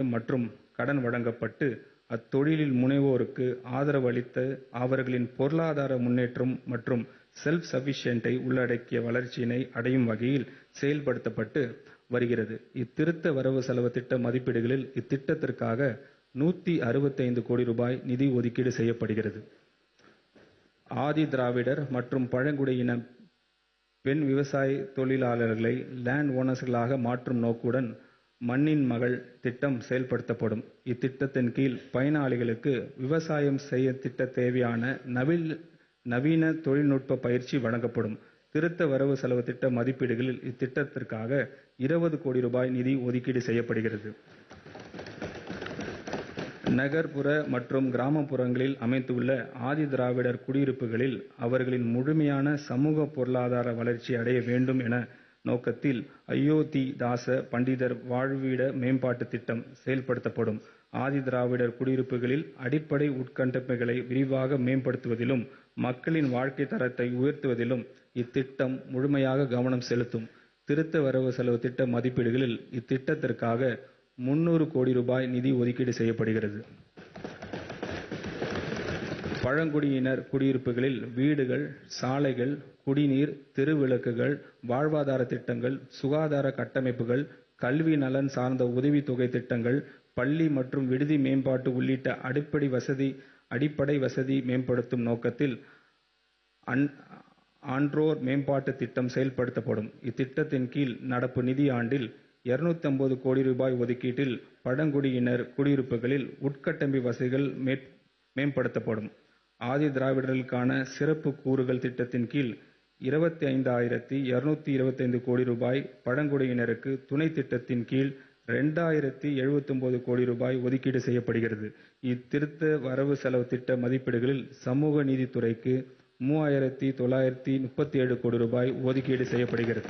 மற்றும் கடன் வழங்கப்பட்டு அத்தொழிலில் முனைவோருக்கு ஆதரவு அளித்து அவர்களின் பொருளாதார முன்னேற்றம் மற்றும் செல்ஃப் சஃபிஷியன்ட்டை உள்ளடக்கிய வளர்ச்சியினை அடையும் வகையில் செயல்படுத்தப்பட்டு வருகிறது. இத்திருத்த வரவு செலவுத் திட்ட மதிப்பீடுகளில் இத்திட்டத்திற்காக நூத்தி அறுபத்தைந்து கோடி ரூபாய் நிதி ஒதுக்கீடு செய்யப்படுகிறது. ஆதி திராவிடர் மற்றும் பழங்குடியின பெண் விவசாய தொழிலாளர்களை லேண்ட் ஓனர்ஸ்களாக மாற்றும் நோக்குடன் மண்ணின் மகள் திட்டம் செயல்படுத்தப்படும். இத்திட்டத்தின் கீழ் பயனாளிகளுக்கு விவசாயம் செய்ய திட்ட தேவையான நவீன தொழில்நுட்ப பயிற்சி வழங்கப்படும். திருத்த வரவு செலவுத் திட்ட மதிப்பீடுகளில் இத்திட்டத்திற்காக இருபது கோடி ரூபாய் நிதி ஒதுக்கீடு செய்யப்படுகிறது. நகர்ப்புற மற்றும் கிராமப்புறங்களில் அமைந்துள்ள ஆதி திராவிடர் குடியிருப்புகளில் அவர்களின் முழுமையான சமூக பொருளாதார வளர்ச்சி அடைய வேண்டும் என நோக்கத்தில் அயோத்தி தாச பண்டிதர் வாழ்விட மேம்பாட்டுத் திட்டம் செயல்படுத்தப்படும். ஆதி திராவிடர் குடியிருப்புகளில் அடிப்படை உட்கட்டமைப்புகளை விரிவாக மேம்படுத்துவதிலும் மக்களின் வாழ்க்கைத் தரத்தை உயர்த்துவதிலும் இத்திட்டம் முழுமையாக கவனம் செலுத்தும். திருத்த வரவு செலவுத் திட்ட மதிப்பீடுகளில் இத்திட்டத்திற்காக முந்நூறு கோடி ரூபாய் நிதி ஒதுக்கீடு செய்யப்படுகிறது. பழங்குடியினர் குடியிருப்புகளில் வீடுகள், சாலைகள், குடிநீர், தெருவிளக்குகள், வாழ்வாதார திட்டங்கள், சுகாதார கட்டமைப்புகள், கல்வி நலன் சார்ந்த உதவித் தொகை திட்டங்கள், பள்ளி மற்றும் விடுதி மேம்பாடு உள்ளிட்ட அடிப்படை வசதி மேம்படுத்தும் நோக்கத்தில் ஆன்றோர் மேம்பாட்டுத் திட்டம் செயல்படுத்தப்படும். இத்திட்டத்தின் கீழ் நடப்பு நிதியாண்டில் இருநூற்று கோடி ரூபாய் ஒதுக்கீட்டில் பழங்குடியினர் குடியிருப்புகளில் உட்கட்டமைப்பு வசதிகள் மேம்படுத்தப்படும். ஆதி திராவிடர்களுக்கான சிறப்பு கூறுகள் திட்டத்தின் கீழ் இருபத்தைந்தாயிரத்து இருநூற்று இருபத்தைந்து கோடி ரூபாய், பழங்குடியினருக்கு துணை திட்டத்தின் கீழ் இரண்டாயிரத்து எழுபத்தொன்பது கோடி ரூபாய் ஒதுக்கீடு செய்யப்படுகிறது. இத்திருத்த வரவு செலவுத் திட்ட மதிப்பீடுகளில் சமூக நீதித்துறைக்கு மூவாயிரத்து தொள்ளாயிரத்து முப்பத்தேழு கோடி ரூபாய் ஒதுக்கீடு செய்யப்படுகிறது.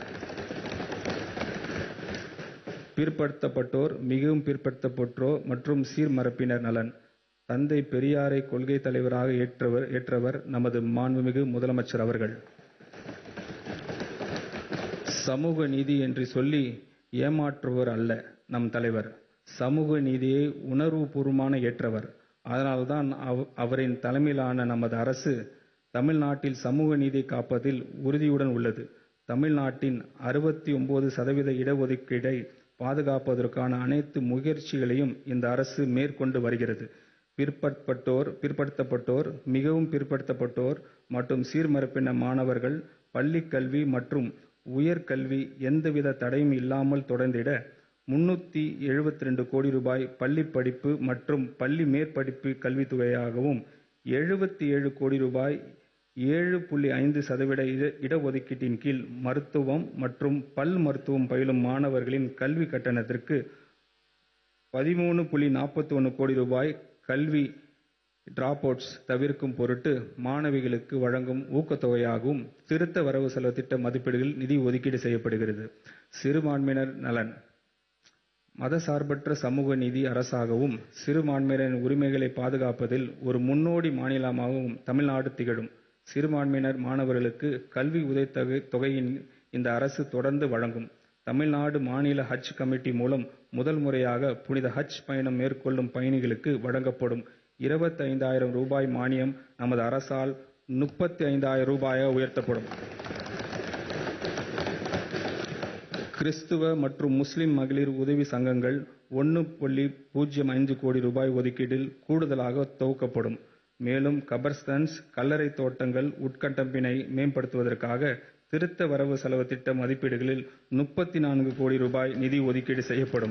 பிற்படுத்தப்பட்டோர், மிகவும் பிற்படுத்தப்பட்டோர் மற்றும் சீர்மரபினர் நலன் தந்தை பெரியாரை கொள்கைத் தலைவராக ஏற்றவர் நமது மாண்புமிகு முதலமைச்சர் அவர்கள். சமூக நீதி என்று சொல்லி ஏமாற்றுபவர் அல்ல நம் தலைவர். சமூக நீதியை உணர்வுபூர்வமாக ஏற்றவர். அதனால்தான் அவரின் தலைமையிலான நமது அரசு தமிழ்நாட்டில் சமூக நீதியைக் காப்பதில் உறுதியுடன் உள்ளது. தமிழ்நாட்டின் அறுபத்தொன்பது சதவீத இடஒதுக்கீடை பாதுகாப்பதற்கான அனைத்து முயற்சிகளையும் இந்த அரசு மேற்கொண்டு வருகிறது. பிற்படுத்தப்பட்டோர், மிகவும் பிற்படுத்தப்பட்டோர் மற்றும் சீர்மரபின மாணவர்கள் பள்ளிக் கல்வி மற்றும் உயர்கல்வி எந்தவித தடையும் இல்லாமல் தொடர்ந்திட முந்நூற்று எழுபத்திரண்டு கோடி ரூபாய் பள்ளிப் படிப்பு மற்றும் பள்ளி மேற்படிப்பு கல்வித்தொகையாகவும், எழுபத்தேழு கோடி ரூபாய் ஏழு புள்ளி ஐந்து சதவீத இடஒதுக்கீட்டின் கீழ் மருத்துவம் மற்றும் பல் மருத்துவம் பயிலும் மாணவர்களின் கல்விக் கட்டணத்திற்கு பதிமூன்று புள்ளி நாற்பத்தொன்று கோடி ரூபாய் கல்வி டிராப்அவுட்ஸ் தவிர்க்கும் பொருட்டு மாணவிகளுக்கு வழங்கும் ஊக்கத்தொகையாகவும் திருத்த வரவு செலவுத் திட்ட மதிப்பீடுகளில் நிதி ஒதுக்கீடு செய்யப்படுகிறது. சிறுபான்மையினர் நலன் மதசார்பற்ற சமூக நீதி அரசாகவும், சிறுபான்மையினரின் உரிமைகளை பாதுகாப்பதில் ஒரு முன்னோடி மாநிலமாகவும் தமிழ்நாடு திகழும். சிறுபான்மையினர் மாணவர்களுக்கு கல்வி உதவித் தொகையை இந்த அரசு தொடர்ந்து வழங்கும். தமிழ்நாடு மாநில ஹஜ் கமிட்டி மூலம் முதல் முறையாக புனித ஹஜ் பயணம் மேற்கொள்ளும் பயணிகளுக்கு வழங்கப்படும் இருபத்தைந்தாயிரம் ரூபாய் மானியம் நமது அரசால் முப்பத்தைந்தாயிரம் ரூபாயாக உயர்த்தப்படும். கிறிஸ்துவ மற்றும் முஸ்லிம் மகளிர் உதவி சங்கங்கள் ஒன்று புள்ளி பூஜ்ஜியம் ஐந்து கோடி ரூபாய் ஒதுக்கீட்டில் கூடுதலாக தொகுக்கப்படும். மேலும் கபர்ஸ்தன்ஸ், கல்லறைத் தோட்டங்கள் உட்கட்டமைப்பினை மேம்படுத்துவதற்காக திருத்த வரவு செலவுத் திட்ட மதிப்பீடுகளில் முப்பத்து நான்கு கோடி ரூபாய் நிதி ஒதுக்கீடு செய்யப்படும்.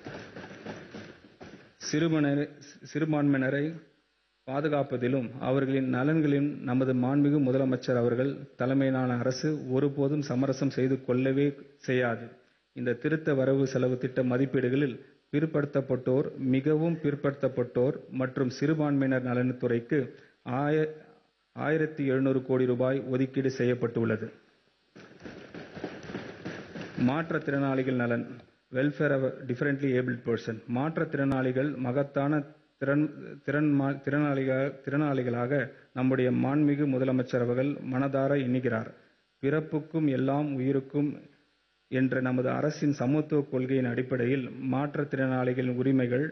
சிறுபான்மையினரை பாதுகாப்பதிலும் அவர்களின் நலன்களிலும் நமது மாண்புமிகு முதலமைச்சர் அவர்கள் தலைமையிலான அரசு ஒருபோதும் சமரசம் செய்து கொள்ளவே செய்யாது. இந்த திருத்த வரவு செலவுத் திட்ட மதிப்பீடுகளில் பிற்படுத்தப்பட்டோர், மிகவும் பிற்படுத்தப்பட்டோர் மற்றும் சிறுபான்மையினர் நலத்துறைக்கு ஆயிரத்து எழுநூறு கோடி ரூபாய் ஒதுக்கீடு செய்யப்பட்டுள்ளது. மாற்றுத்திறனாளிகள் நலன் welfare of differently abled person மாற்றுத்திறனாளிகள் மகத்தான திறனாளிகளாக நம்முடைய மாண்புமிகு முதலமைச்சர் அவர்கள் மனதார எண்ணுகிறார். பிறப்புக்கும் எல்லாம் உயிருக்கும் என்ற நமது அரசின் சமத்துவக் கொள்கையின் அடிப்படையில் மாற்றுத்திறனாளிகளின் உரிமைகள்